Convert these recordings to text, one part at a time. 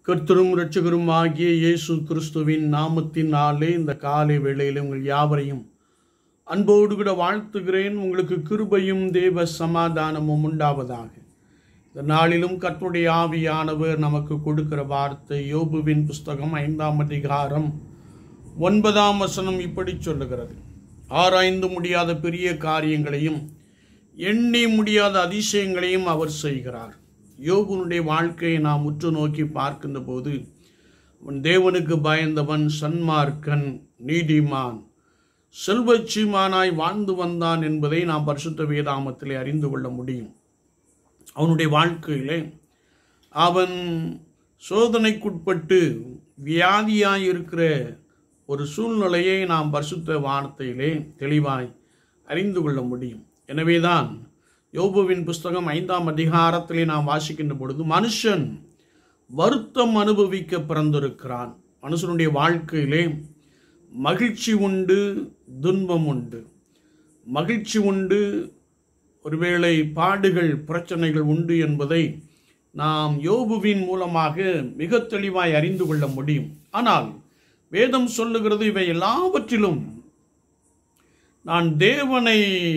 கர்த்தரும் இரட்சகரும் ஆகிய இயேசு கிறிஸ்துவின் நாமத்தினாலே இந்த காலை வேளையில் உங்கள் யாவரையும் அன்போடு கூட வாழ்த்துகிறேன் உங்களுக்கு கிருபையும் தேவ சமாதானமும் உண்டாவதாக இந்த நாளிலும் கர்த்தருடைய ஆவியானவர் நமக்கு கொடுக்கிற வார்த்தை யோபுவின் புஸ்தகம் ஐந்தாம் அதிகாரம் ஒன்பதாம் வசனம் இப்படி சொல்லுகிறது ஆராய்ந்து முடியாத பெரிய காரியங்களையும் எண்ணி முடியாத அதிசயங்களையும் அவர் செய்கிறார் யோகுனுடைய வாழ்க்கையை நாம் உற்று நோக்கி பார்க்கின்ற போது அவன் தேவனுக்கு பயந்தவன் சன்மார்க்கன் நீதிமான் செல்வச்சிமானாய் வாழ்ந்து வந்தான் என்பதை நாம் பரிசுத்த வேதாமத்திலே அறிந்து கொள்ள முடியும் அவனுடைய வாழ்க்கையிலே அவன் சோதனைக்குட்பட்டு வியாதியாய் இருக்கிற ஒரு சூழ்நிலையை நாம் பரிசுத்த வார்த்தையிலே தெளிவாய் அறிந்து கொள்ள முடியும் எனவேதான் யோபுவின் புஸ்தகம் ஐந்தாம் அதிகாரத்திலே நாம் வாசிக்கின்ற பொழுது மனுஷன் வருத்தம் அனுபவிக்க பிறந்திருக்கிறான் மனுஷனுடைய வாழ்க்கையிலே மகிழ்ச்சி உண்டு துன்பம் உண்டு மகிழ்ச்சி உண்டு ஒருவேளை பாடுகள் பிரச்சனைகள் உண்டு என்பதை நாம் யோபுவின் மூலமாக மிக தெளிவாய் அறிந்து கொள்ள முடியும் ஆனால் வேதம் சொல்லுகிறது இவை எல்லாவற்றிலும் நான் தேவனை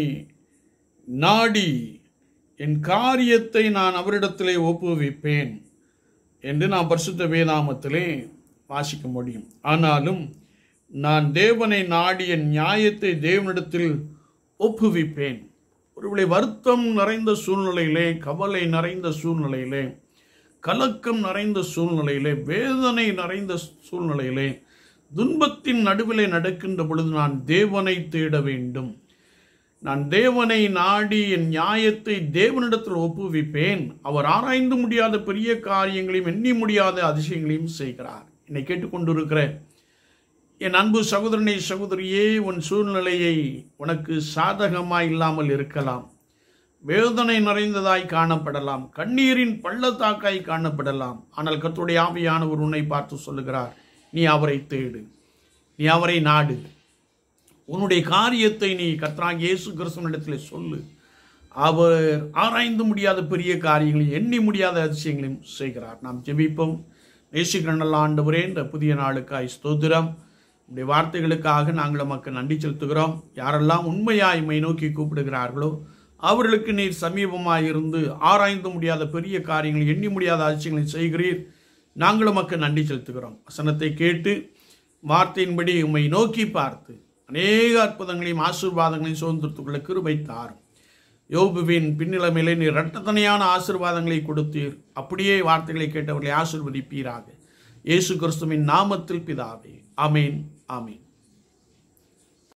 நாடி என் காரியத்தை நான் அவரிடத்திலே ஒப்புவிப்பேன் என்று நான் பரிசுத்த வேதாமத்திலே வாசிக்க முடியும் ஆனாலும் நான் தேவனை நாடி என் நியாயத்தை தேவனிடத்தில் ஒப்புவிப்பேன் ஒருவேளை வருத்தம் நிறைந்த சூழ்நிலையிலே கவலை நிறைந்த சூழ்நிலையிலே கலக்கம் நிறைந்த சூழ்நிலையிலே வேதனை நிறைந்த சூழ்நிலையிலே துன்பத்தின் நடுவிலே நடக்கின்ற பொழுது நான் தேவனை தேட வேண்டும் நான் தேவனை நாடி என் நியாயத்தை தேவனிடத்தில் ஒப்புவிப்பேன் அவர் ஆராய்ந்து முடியாத பெரிய காரியங்களையும் எண்ணி முடியாத அதிசயங்களையும் செய்கிறார் என்னை கேட்டுக்கொண்டிருக்கிற என் அன்பு சகோதரனை சகோதரியே உன் சூழ்நிலையை உனக்கு சாதகமாய் இல்லாமல் இருக்கலாம் வேதனை நிறைந்ததாய் காணப்படலாம் கண்ணீரின் பள்ளத்தாக்காய் காணப்படலாம் ஆனால் கத்துடைய ஆவியானவர் உன்னை பார்த்து சொல்லுகிறார் நீ அவரை தேடு நீ அவரை நாடு உன்னுடைய காரியத்தை நீ கத்ராக இயேசு கிறிஸ்துவனிடத்தில் சொல்லு அவர் ஆராய்ந்து முடியாத பெரிய காரியங்களையும் எண்ணி முடியாத அதிசயங்களையும் செய்கிறார் நாம் ஜெபிப்போம் நேசிக்கிறனல்ல ஆண்டவரே இந்த புதிய நாளுக்காய் ஸ்தோத்திரம் உடைய வார்த்தைகளுக்காக நாங்கள் நமக்கு நன்றி செலுத்துகிறோம் யாரெல்லாம் உண்மையாய் மை நோக்கி கூப்பிடுகிறார்களோ அவர்களுக்கு நீர் சமீபமாக இருந்து ஆராய்ந்து முடியாத பெரிய காரியங்களை எண்ணி முடியாத அதிசயங்களை செய்கிறீர் நாங்கள் நமக்கு நன்றி செலுத்துகிறோம் வசனத்தை கேட்டு வார்த்தையின்படி உம்மை நோக்கி பார்த்து அநேக அற்புதங்களையும் ஆசீர்வாதங்களையும் சுதந்திரத்துக்குள்ள கிருபை தாரும் யோபுவின் பின்னிலைமையிலே நீர் இரட்டத்தனையான ஆசீர்வாதங்களை கொடுத்தீர் அப்படியே வார்த்தைகளை கேட்டவர்களை ஆசீர்வதிப்பீராக இயேசு கிறிஸ்துவின் நாமத்தில் பிதாவே அமேன் ஆமேன்